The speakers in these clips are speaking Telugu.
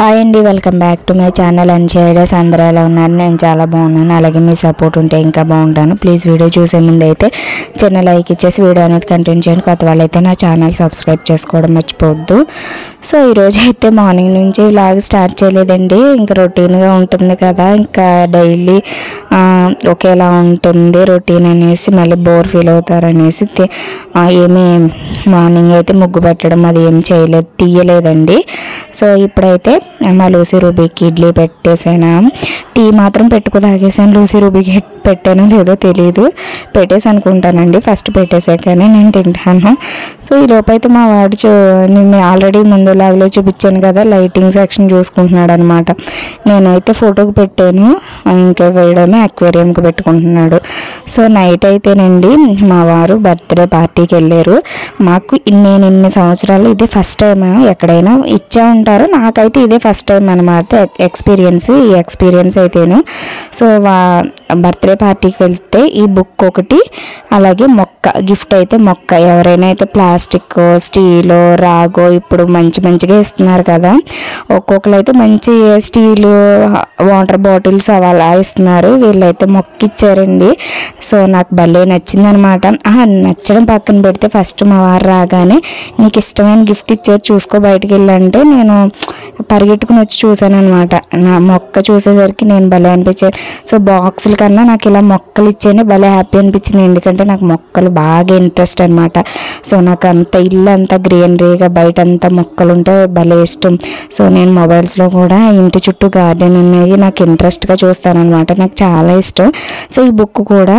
హాయ్ అండి welcome back to my channel and ideas అందరూ ఎలా ఉన్నారు నేను చాలా బాగున్నాను అలాగే మీ సపోర్ట్ ఉంటే ఇంకా బాగుంటాను ప్లీజ్ వీడియో చూసే ముందు అయితే చిన్న లైక్ ఇచ్చేసి వీడియో అనేది కంటిన్యూ చేయండి కొత్త వాళ్ళైతే నా ఛానల్ సబ్స్క్రైబ్ చేసుకోవడం మర్చిపోవద్దు సో ఈరోజు అయితే మార్నింగ్ నుంచి ఇలాగ స్టార్ట్ చేయలేదండి ఇంకా రొటీన్గా ఉంటుంది కదా ఇంకా డైలీ ఒకేలా ఉంటుంది రొటీన్ అనేసి మళ్ళీ బోర్ ఫీల్ అవుతారు అనేసి తి- ఆ, ఏమీ మార్నింగ్ అయితే ముగ్గు పెట్టడం అది ఏం చేయలేదు తీయలేదండి సో ఇప్పుడైతే మా లూసీ రూబీకి ఇడ్లీ పెట్టేసాను టీ మాత్రం పెట్టుకు తాగేసాను లూసీ రూబీకి పెట్టానో లేదో తెలియదు పెట్టేసి అనుకుంటానండి ఫస్ట్ పెట్టేసాకనే నేను తింటాను సో ఈ లోపైతే మా వాడు చూ నేను ఆల్రెడీ ముందు లాగ్లో చూపించాను కదా లైటింగ్ సెక్షన్ చూసుకుంటున్నాడు అనమాట నేనైతే ఫోటోకి పెట్టాను ఇంకా వేయడమే అక్వేరియంకి పెట్టుకుంటున్నాడు సో నైట్ అయితేనండి మా వారు బర్త్డే పార్టీకి వెళ్ళారు మాకు ఇన్ని- నేను ఇన్ని సంవత్సరాలు ఇదే ఫస్ట్ టైం ఎక్కడైనా ఇచ్చా ఉంటారు నాకైతే ఇదే ఫస్ట్ టైం అనమాట ఎక్స్పీరియన్స్ ఈ ఎక్స్పీరియన్స్ అయితేను సో వా బర్త్డే పార్టీకి వెళ్తే ఈ బుక్ ఒకటి అలాగే మొక్క గిఫ్ట్ అయితే మొక్క ఎవరైనా అయితే ప్లాస్టిక్ స్టీలు రాగో ఇప్పుడు మంచి మంచిగా ఇస్తున్నారు కదా ఒక్కొక్కరు అయితే మంచి స్టీలు వాటర్ బాటిల్స్ అవి అలా ఇస్తున్నారు వీళ్ళైతే మొక్క ఇచ్చారండి సో నాకు భలే నచ్చింది అనమాట నచ్చడం పక్కన పెడితే ఫస్ట్ మా వారు రాగానే నీకు ఇష్టమైన గిఫ్ట్ ఇచ్చారు చూసుకో బయటికి వెళ్ళంటే నేను పరిగెట్టుకుని వచ్చి చూశాను అనమాట నా మొక్క చూసేసరికి నేను భలే అనిపించాను సో బాక్సుల కన్నా నాకు ఇలా మొక్కలు ఇచ్చేనే భలే హ్యాపీ అనిపించింది ఎందుకంటే నాకు మొక్కలు బాగా ఇంట్రెస్ట్ అనమాట సో నాకు అంత ఇల్లు అంతా గ్రీనరీగా బయట అంతా మొక్కలు ఉంటే భలే ఇష్టం సో నేను మొబైల్స్లో కూడా ఇంటి చుట్టూ గార్డెన్ ఉన్నాయి నాకు ఇంట్రెస్ట్గా చూస్తాను అనమాట నాకు చాలా ఇష్టం సో ఈ బుక్ కూడా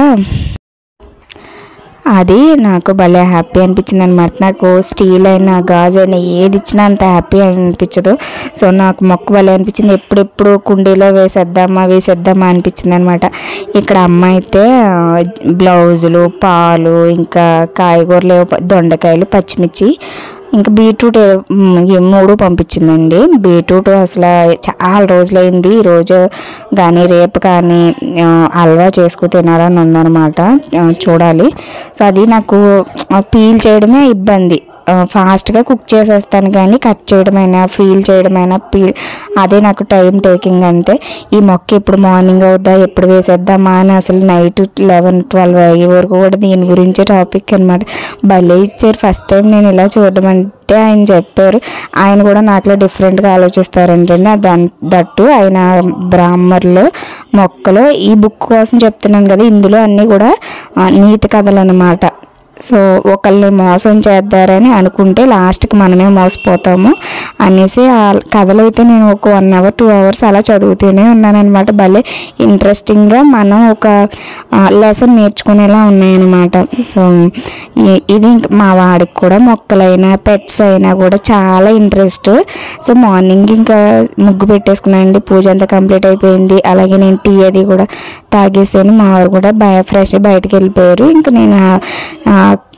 అది నాకు భలే హ్యాపీ అనిపించింది అనమాట నాకు స్టీల్ అయినా గాజు అయినా ఏది ఇచ్చినా అంత హ్యాపీ అనిపించదు సో నాకు మొక్క భలే అనిపించింది ఎప్పుడెప్పుడు కుండీలో వేసేద్దామా వేసేద్దామా అనిపించింది అనమాట ఇక్కడ అమ్మ అయితే ఆ, బ్లౌజులు పాలు ఇంకా కాయగూరలు ఏవో ప- దొండకాయలు పచ్చిమిర్చి ఇంకా బీట్రూట్ ఏ- మ్, ఈ మూడు పంపించిందండి బీట్రూట్ అసలు చాలా రోజులైంది ఈరోజు కానీ రేపు కానీ ఆ, హల్వా చేసుకు తినాలని ఉందన్నమాట ఆ, చూడాలి సో అది నాకు పీల్ చేయడమే ఇబ్బంది ఆ, ఫాస్ట్గా కుక్ చేసేస్తాను కానీ కట్ చేయడమైనా ఫీల్ చేయడమైనా పీల్ అదే నాకు టైం టేకింగ్ అంతే ఈ మొక్క ఎప్పుడు మార్నింగ్ అవుద్దా ఎప్పుడు వేసేద్దామా అని అసలు నైట్ లెవెన్ ట్వెల్వ్ అయ్యే వరకు కూడా దీని గురించి టాపిక్ అనమాట భలే ఇచ్చారు ఫస్ట్ టైం నేను ఇలా చూడడం అంటే ఆయన చెప్పారు ఆయన కూడా నాకులో డిఫరెంట్గా ఆలోచిస్తారంటే దాని దట్టు ఆయన బ్రాహ్మర్లు మొక్కలు ఈ బుక్ కోసం చెప్తున్నాను కదా ఇందులో అన్నీ కూడా ఆ, నీతి కథలు అనమాట సో ఒకళ్ళని మోసం చేద్దారని అనుకుంటే లాస్ట్కి మనమే మోసపోతాము అనేసి ఆ కథలు అయితే నేను ఒక వన్ అవర్ టూ అవర్స్ అలా చదువుతూనే ఉన్నాను అనమాట భలే ఇంట్రెస్టింగ్గా మనం ఒక లెసన్ నేర్చుకునేలా ఉన్నాయన్నమాట సో ఈ- ఇది ఇంక మా వాడికి కూడా మొక్కలైనా పెట్స్ అయినా కూడా చాలా ఇంట్రెస్ట్ సో మార్నింగ్ ఇంకా ముగ్గు పెట్టేసుకున్నానండి పూజ అంతా కంప్లీట్ అయిపోయింది అలాగే నేను టీ అది కూడా తాగేసాను మా వారు కూడా బయ ఫ్రెష్ బయటకు వెళ్ళిపోయారు ఇంకా నేను ఆ- ఆ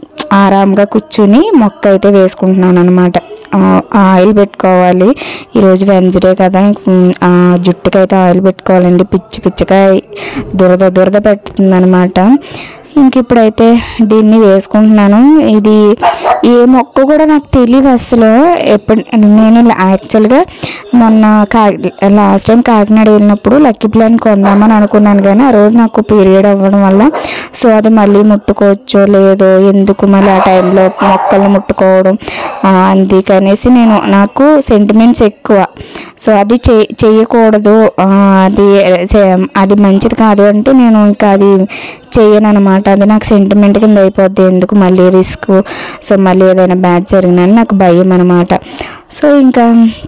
ఆరాంగా కూర్చుని మొక్క అయితే వేసుకుంటున్నాను అనమాట ఆయిల్ పెట్టుకోవాలి ఈరోజు వెన్స్డే కదా ఉమ్, ఆ జుట్టుకైతే ఆయిల్ పెట్టుకోవాలండి పిచ్చి పిచ్చిగా దురద దురద పెడుతుంది అనమాట ఇంక ఇప్పుడైతే దీన్ని వేసుకుంటున్నాను ఇది ఏ మొక్క కూడా నాకు తెలియదు అసలు ఎప్పుడు నేను యాక్చువల్గా మొన్న కా లాస్ట్ టైం కాకినాడ వెళ్ళినప్పుడు లక్కీ ప్లాన్ కొందామని అనుకున్నాను కానీ ఆ రోజు నాకు పీరియడ్ అవ్వడం వల్ల సో అది మళ్ళీ ముట్టుకోవచ్చో లేదో ఎందుకు మళ్ళీ ఆ టైంలో మొక్కలు ముట్టుకోవడం ఆ, అందుకనేసి నేను నాకు సెంటిమెంట్స్ ఎక్కువ సో అది చే చేయకూడదు ఆ, అది సే- అది మంచిది కాదు అంటే నేను ఇంకా అది చేయను అనమాట అది నాకు సెంటిమెంట్ కింద అయిపోద్ది ఎందుకు మళ్ళీ రిస్క్ సో మళ్ళీ ఏదైనా బ్యాడ్ జరిగినా నాకు భయం అనమాట సో ఇంకా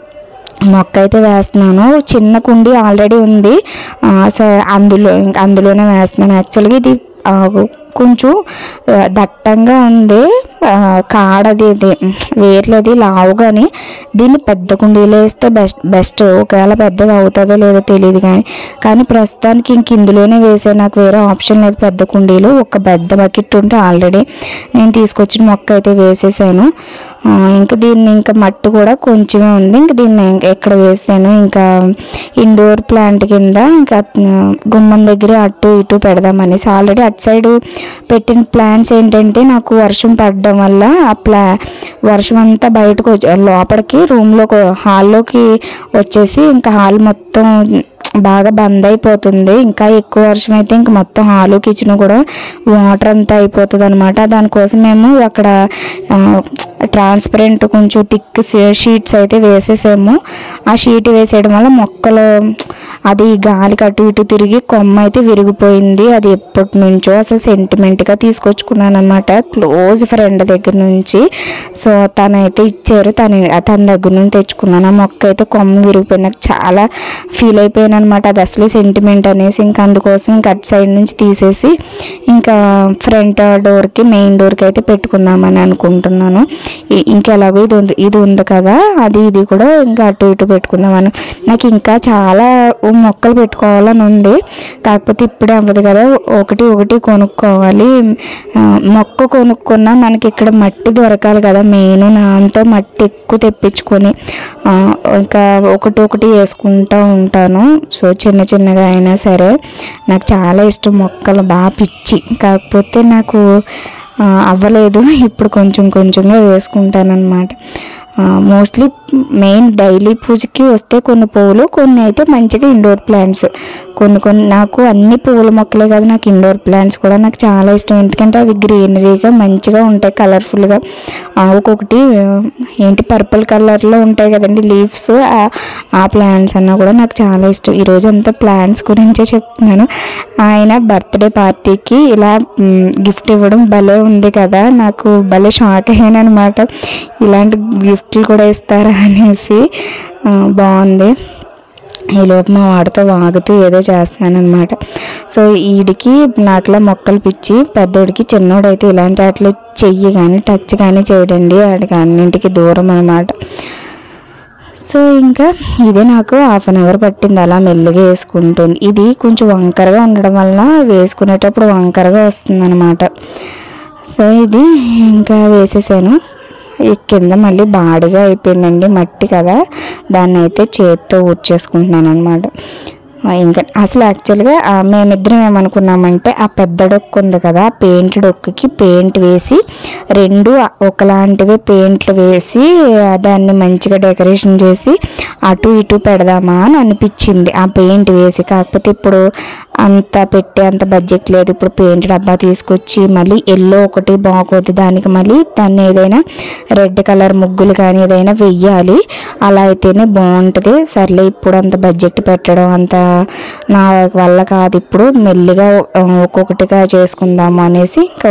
మొక్క అయితే వేస్తున్నాను చిన్న కుండి ఆల్రెడీ ఉంది ఆ, సో అందులో ఇంక అందులోనే వేస్తున్నాను యాక్చువల్గా ఇది ఆ, కొంచెం ఆ, దట్టంగా ఉంది ఆ, కాడది ఇది వేర్లది లావుగాని దీన్ని పెద్ద కుండీలో వేస్తే బెస్ట్ బెస్ట్ ఒకవేళ పెద్దది అవుతుందో లేదో తెలియదు కానీ కానీ ప్రస్తుతానికి ఇంక ఇందులోనే వేసే నాకు వేరే ఆప్షన్ లేదు పెద్ద కుండీలు ఒక పెద్ద బకెట్ ఉంటే ఆల్రెడీ నేను తీసుకొచ్చిన మొక్క అయితే వేసేసాను ఆ, ఇంకా దీన్ని ఇంకా మట్టి కూడా కొంచెమే ఉంది ఇంకా దీన్ని ఇంకా ఎక్కడ వేసాను ఇంకా ఇండోర్ ప్లాంట్ కింద ఇంకా ఆ, గుమ్మం దగ్గర అటు ఇటు పెడదామనేసి ఆల్రెడీ అటు సైడ్ పెట్టిన ప్లాంట్స్ ఏంటంటే నాకు వర్షం పడడం వల్ల ఆ ప్లా వర్షం అంతా బయటకు వచ్చి లోపలికి రూమ్లోకి హాల్లోకి వచ్చేసి ఇంకా హాల్ మొత్తం బాగా బంద్ అయిపోతుంది ఇంకా ఎక్కువ వర్షం అయితే ఇంకా మొత్తం హాలు కిచెన్ కూడా వాటర్ అంతా అయిపోతుంది అనమాట దానికోసం మేము అక్కడ ట్రాన్స్పరెంట్ కొంచెం థిక్ షీట్స్ అయితే వేసేసాము ఆ షీట్ వేసేయడం వల్ల మొక్కలు అది గాలికి అటు ఇటు తిరిగి కొమ్మ అయితే విరిగిపోయింది అది ఎప్పటి నుంచో అసలు సెంటిమెంట్గా తీసుకొచ్చుకున్నాను అనమాట క్లోజ్ ఫ్రెండ్ దగ్గర నుంచి సో తనైతే ఇచ్చారు తన తన దగ్గర నుంచి తెచ్చుకున్నాను ఆ మొక్క అయితే కొమ్మ విరిగిపోయింది నాకు చాలా ఫీల్ అయిపోయాను అనమాట అది అసలు సెంటిమెంట్ అనేసి ఇంకా అందుకోసం ఇంకా అటు సైడ్ నుంచి తీసేసి ఇంకా ఫ్రంట్ డోర్కి మెయిన్ డోర్కి అయితే పెట్టుకుందామని అనుకుంటున్నాను ఇ- ఇంకా ఎలాగో ఇది ఉంది ఇది ఉంది కదా అది ఇది కూడా ఇంకా అటు ఇటు పెట్టుకుందామని నాకు ఇంకా చాలా మొక్కలు పెట్టుకోవాలని ఉంది కాకపోతే ఇప్పుడే అవ్వదు కదా ఒకటి ఒకటి కొనుక్కోవాలి ఆ, మొక్క కొనుక్కున్నా మనకి ఇక్కడ మట్టి దొరకాలి కదా మెయిన్ నాతో మట్టి ఎక్కువ తెప్పించుకొని ఆ, ఇంకా ఒకటి ఒకటి వేసుకుంటూ ఉంటాను సో చిన్న చిన్నగా అయినా సరే నాకు చాలా ఇష్టం మొక్కలు బాగా పిచ్చి కాకపోతే నాకు ఆ, అవ్వలేదు ఇప్పుడు కొంచెం కొంచెంగా వేసుకుంటాను అనమాట మోస్ట్లీ మెయిన్ డైలీ పూజకి వస్తే కొన్ని పువ్వులు కొన్ని అయితే మంచిగా ఇండోర్ ప్లాంట్స్ కొన్ని కొన్ని నాకు అన్ని పువ్వుల మొక్కలే కాదు నాకు ఇండోర్ ప్లాంట్స్ కూడా నాకు చాలా ఇష్టం ఎందుకంటే అవి గ్రీనరీగా మంచిగా ఉంటాయి కలర్ఫుల్గా ఒక్కొక్కటి ఆ, ఏంటి పర్పుల్ కలర్లో ఉంటాయి కదండి లీవ్స్ ఆ ప్లాంట్స్ అన్నా కూడా నాకు చాలా ఇష్టం ఈరోజు అంతా ప్లాంట్స్ గురించే చెప్తున్నాను ఆయన బర్త్డే పార్టీకి ఇలా గిఫ్ట్ ఇవ్వడం భలే ఉంది కదా నాకు భలే షాక్ అయ్యాను అనమాట ఇలాంటి గిఫ్ట్లు కూడా ఇస్తారా అనేసి ఆ, బాగుంది ఈలోపు మా వాడితో వాగుతూ ఏదో చేస్తున్నాను అనమాట సో వీడికి నాకులా మొక్కలు పిచ్చి పెద్దోడికి చిన్నోడైతే ఇలాంటి వాటిలో చెయ్యి కానీ టచ్ కానీ చేయడండి వాడికి అన్నింటికి దూరం అనమాట సో ఇంకా ఇదే నాకు హాఫ్ అన్ అవర్ పట్టింది అలా మెల్లిగా వేసుకుంటుంది ఇది కొంచెం వంకరగా ఉండడం వల్ల వేసుకునేటప్పుడు వంకరగా వస్తుంది సో ఇది ఇంకా వేసేసాను ఈ కింద మళ్ళీ బాడిగా అయిపోయిందండి మట్టి కదా దాన్ని అయితే చేతితో ఊడ్చేసుకుంటున్నాను అనమాట ఇంకా అసలు యాక్చువల్గా ఆ, మేమిద్దరం ఏమనుకున్నామంటే ఆ పెద్ద డొక్కు ఉంది కదా ఆ పెయింట్ డొక్కుకి పెయింట్ వేసి రెండు ఒకలాంటివే పెయింట్లు వేసి ఆ, దాన్ని మంచిగా డెకరేషన్ చేసి అటు ఇటు పెడదామా అని అనిపించింది ఆ పెయింట్ వేసి కాకపోతే ఇప్పుడు అంత పెట్టే అంత బడ్జెట్ లేదు ఇప్పుడు పెయింట్ డబ్బా తీసుకొచ్చి మళ్ళీ ఎల్లో ఒకటి బాగోదు దానికి మళ్ళీ దాన్ని ఏదైనా రెడ్ కలర్ ముగ్గులు కానీ ఏదైనా వెయ్యాలి అలా అయితేనే బాగుంటుంది సర్లే ఇప్పుడు అంత బడ్జెట్ పెట్టడం అంత నా వల్ల కాదు ఇప్పుడు మెల్లిగా ఆ, ఒక్కొక్కటిగా చేసుకుందాము అనేసి ఇంకా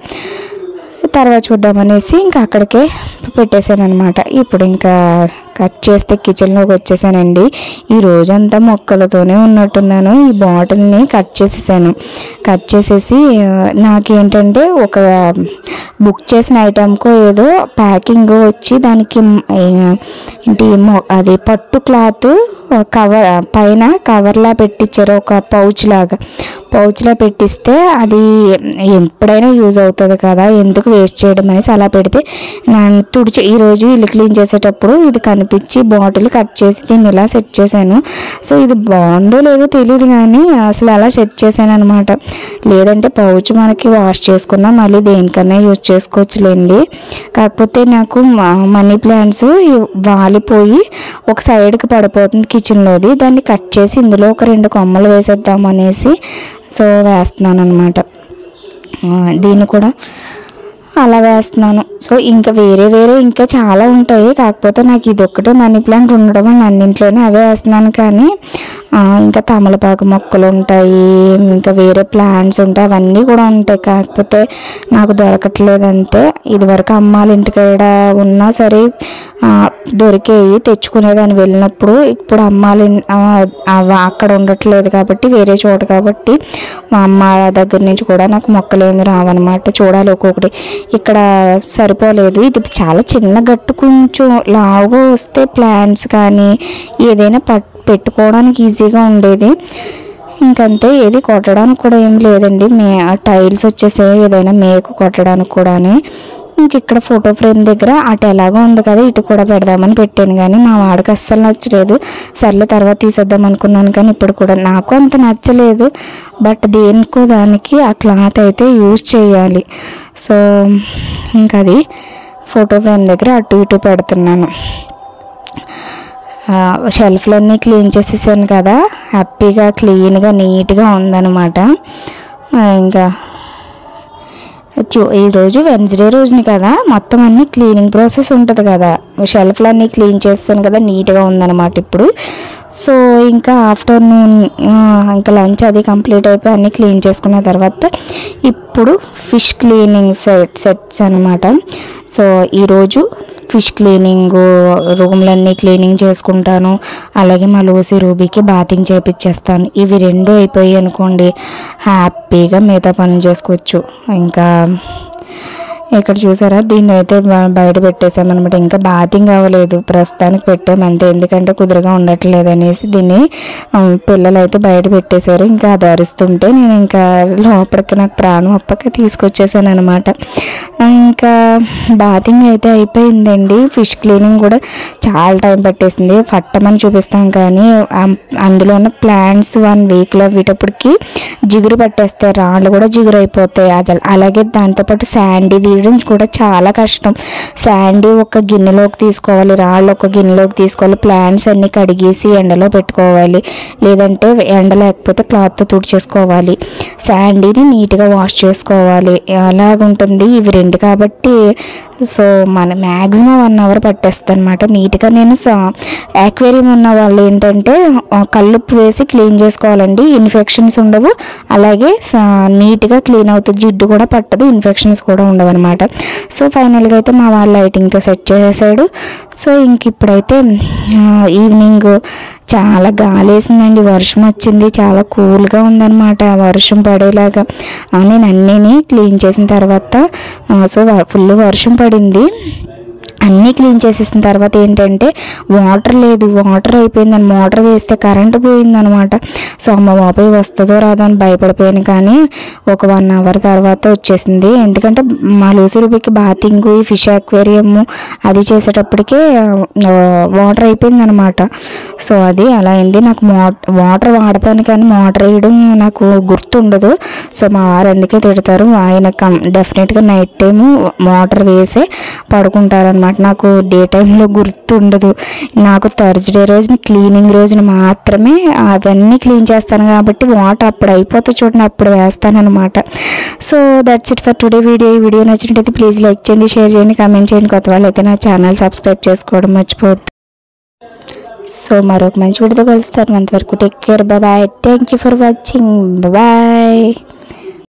తర్వాత చూద్దామనేసి ఇంకా అక్కడికే పెట్టేశాను అనమాట ఇప్పుడు ఇంకా కట్ చేస్తే కిచెన్లోకి వచ్చేసానండి ఈ రోజంతా మొక్కలతోనే ఉన్నట్టున్నాను ఈ బాటిల్ని కట్ చేసేసాను కట్ చేసేసి ఆ, నాకేంటంటే ఒక బుక్ చేసిన ఐటమ్కో ఏదో ప్యాకింగ్ వచ్చి దానికి ఆ, ఏంటి మొ- అది పట్టు క్లాత్ కవర్ పైన కవర్లా పెట్టించారు ఒక పౌచ్ లాగా పౌచ్లో పెట్టిస్తే అది ఎప్పుడైనా యూజ్ అవుతుంది కదా ఎందుకు వేస్ట్ చేయడం అనేసి అలా పెడితే నేను తుడిచి ఈరోజు ఇల్లు క్లీన్ చేసేటప్పుడు ఇది కనిపించి బాటిల్ కట్ చేసి దీన్ని ఇలా సెట్ చేశాను సో ఇది బాగుందో లేదో తెలియదు కానీ అసలు అలా సెట్ చేశాను అనమాట లేదంటే పౌచ్ మనకి వాష్ చేసుకున్నా మళ్ళీ దేనికన్నా యూజ్ చేసుకోవచ్చులేండి కాకపోతే నాకు మ- మనీ ప్లాంట్స్ వాలిపోయి ఒక సైడ్కి పడిపోతుంది కిచెన్లోది దాన్ని కట్ చేసి ఇందులో ఒక రెండు కొమ్మలు వేసేద్దాం అనేసి సో వేస్తున్నాను అనమాట దీన్ని కూడా అలా వేస్తున్నాను సో ఇంకా వేరే వేరే ఇంకా చాలా ఉంటాయి కాకపోతే నాకు ఇది ఒక్కటే మనీ ప్లాంట్ ఉండడం వల్ల అన్నింట్లోనే అవే వేస్తున్నాను కానీ ఆ, ఇంకా తమలపాకు మొక్కలు ఉంటాయి ఇంకా వేరే ప్లాంట్స్ ఉంటాయి అవన్నీ కూడా ఉంటాయి కాకపోతే నాకు దొరకట్లేదు అంతే ఇదివరకు అమ్మాల ఇంటికాడ ఉన్నా సరే ఆ, దొరికేవి తెచ్చుకునేదాన్ని వెళ్ళినప్పుడు ఇప్పుడు అమ్మాల ఇన్- ఆ, అవ- అక్కడ ఉండట్లేదు కాబట్టి వేరే చోట కాబట్టి మా అమ్మ దగ్గర నుంచి కూడా నాకు మొక్కలు ఏమి రావన్నమాట చూడాలి ఒక్కొక్కటి ఇక్కడ సరిపోలేదు ఇది చాలా చిన్న గట్టు కొంచెం లావుగా వస్తే ప్లాంట్స్ కానీ ఏదైనా పట్ పెట్టుకోవడానికి ఈజీగా ఉండేది ఇంకంతే ఏది కొట్టడానికి కూడా ఏం లేదండి మే టైల్స్ వచ్చేసాయి ఏదైనా మేకు కొట్టడానికి కూడాని ఇంక ఇక్కడ ఫోటో ఫ్రేమ్ దగ్గర అటు ఎలాగో ఉంది కదా ఇటు కూడా పెడదామని పెట్టాను కానీ మా వాడికి అస్సలు నచ్చలేదు సర్లే తర్వాత తీసేద్దాం అనుకున్నాను కానీ ఇప్పుడు కూడా నాకు అంత నచ్చలేదు బట్ దేనికో దానికి ఆ క్లాత్ అయితే యూజ్ చేయాలి సో ఇంకా అది ఫోటో ఫ్రేమ్ దగ్గర అటు ఇటు పెడుతున్నాను ఆ, షెల్ఫ్లన్నీ క్లీన్ చేసేసాను కదా హ్యాపీగా క్లీన్గా నీట్గా ఉందన్నమాట ఆ, ఇంకా ట్యూ- ఈరోజు వెన్స్డే రోజుని కదా మొత్తం అన్ని క్లీనింగ్ ప్రాసెస్ ఉంటుంది కదా షెల్ఫ్లు అన్నీ క్లీన్ చేస్తాను కదా నీట్గా ఉందన్నమాట ఇప్పుడు సో ఇంకా ఆఫ్టర్నూన్ ఇంకా లంచ్ అది కంప్లీట్ అయిపోయి అన్నీ క్లీన్ చేసుకున్న తర్వాత ఇప్పుడు ఫిష్ క్లీనింగ్ సెట్ సెట్స్ అనమాట సో ఈరోజు ఫిష్ క్లీనింగ్ రూమ్లన్నీ క్లీనింగ్ చేసుకుంటాను అలాగే మా లూసి రూబీకి బాతింగ్ చేపించేస్తాను ఇవి రెండు అయిపోయాయి అనుకోండి హ్యాపీగా మిగతా పనులు చేసుకోవచ్చు ఇంకా ఇక్కడ చూసారా దీన్ని అయితే బ- బయట పెట్టేసామన్నమాట ఇంకా బాతింగ్ అవ్వలేదు ప్రస్తుతానికి పెట్టాము అంతే ఎందుకంటే కుదురుగా ఉండట్లేదు అనేసి దీన్ని ఆ, పిల్లలు అయితే బయట పెట్టేశారు ఇంకా అది అరుస్తుంటే నేను ఇంకా లోపలికి నాకు ప్రాణం అప్పక తీసుకొచ్చేసాను అనమాట ఇంకా బాతింగ్ అయితే అయిపోయిందండి ఫిష్ క్లీనింగ్ కూడా చాలా టైం పట్టేసింది పట్టమని చూపిస్తాం కానీ ఆ- అందులో ఉన్న ప్లాంట్స్ వన్ వీక్లో వీటప్పటికి జిగురు పట్టేస్తాయి రాళ్ళు కూడా జిగురు అయిపోతాయి అది అలాగే దాంతోపాటు శాండీ తీయడం కూడా చాలా కష్టం శాండీ ఒక గిన్నెలోకి తీసుకోవాలి రాళ్ళు ఒక గిన్నెలోకి తీసుకోవాలి ప్లాంట్స్ అన్ని కడిగేసి ఎండలో పెట్టుకోవాలి లేదంటే ఎండ లేకపోతే క్లాత్తో తుడిచేసుకోవాలి శాండీని నీట్గా వాష్ చేసుకోవాలి అలాగుంటుంది ఇవి రెండు కాబట్టి సో మన మ్యాక్సిమం వన్ అవర్ పట్టేస్తుంది అనమాట నీట్గా నేను యాక్వేరియం ఉన్న వాళ్ళు ఏంటంటే ఆ, కల్లుప్పు వేసి క్లీన్ చేసుకోవాలండి ఇన్ఫెక్షన్స్ ఉండవు అలాగే స- నీట్గా క్లీన్ అవుతుంది జిడ్డు కూడా పట్టదు ఇన్ఫెక్షన్స్ కూడా ఉండవు అనమాట సో ఫైనల్గా అయితే మా వాళ్ళ లైటింగ్తో సెట్ చేసేసాడు సో ఇంక ఇప్పుడైతే ఆ, ఈవినింగ్ చాలా గాలి వేసిందండి వర్షం వచ్చింది చాలా కూల్గా ఉందన్నమాట వర్షం పడేలాగా ఆ, నేను అన్నీని క్లీన్ చేసిన తర్వాత ఆ, సో ఫుల్ వర్షం పడింది అన్నీ క్లీన్ చేసేసిన తర్వాత ఏంటంటే వాటర్ లేదు వాటర్ అయిపోయిందని మోటార్ వేస్తే కరెంటు పోయిందనమాట సో అమ్మ బాబాయ్ వస్తుందో రాదో అని భయపడిపోయాను కానీ ఒక వన్ అవర్ తర్వాత వచ్చేసింది ఎందుకంటే మా లూసి రూబీకి బాతింగ్ ఈ ఫిష్ అక్వేరియం అది చేసేటప్పటికే వాటర్ అయిపోయిందనమాట సో అది అలా అయింది నాకు మో వాటర్ వాడతాను కానీ మోటార్ వేయడం నాకు గుర్తుండదు సో మా వారు అందుకే తిడతారు ఆయన కం డెఫినెట్గా నైట్ టైము మోటార్ వేసే పడుకుంటారనమాట నాకు డే టైంలో గుర్తుండదు నాకు థర్స్డే రోజున క్లీనింగ్ రోజున మాత్రమే అవన్నీ క్లీన్ చేస్తాను కాబట్టి వాటర్ అప్పుడు అయిపోతే చూడండి అప్పుడు వేస్తానన్నమాట so that's it for today video ఈ వీడియో నచ్చినట్టయితే ప్లీజ్ లైక్ చేయండి షేర్ చేయండి కామెంట్ చేయండి కొత్త వాళ్ళు అయితే నా ఛానల్ సబ్స్క్రైబ్ చేసుకోవడం మర్చిపోవద్దు సో మరొక మంచి వీడియోతో కలుస్తాను అంతవరకు take care bye thank you for watching bye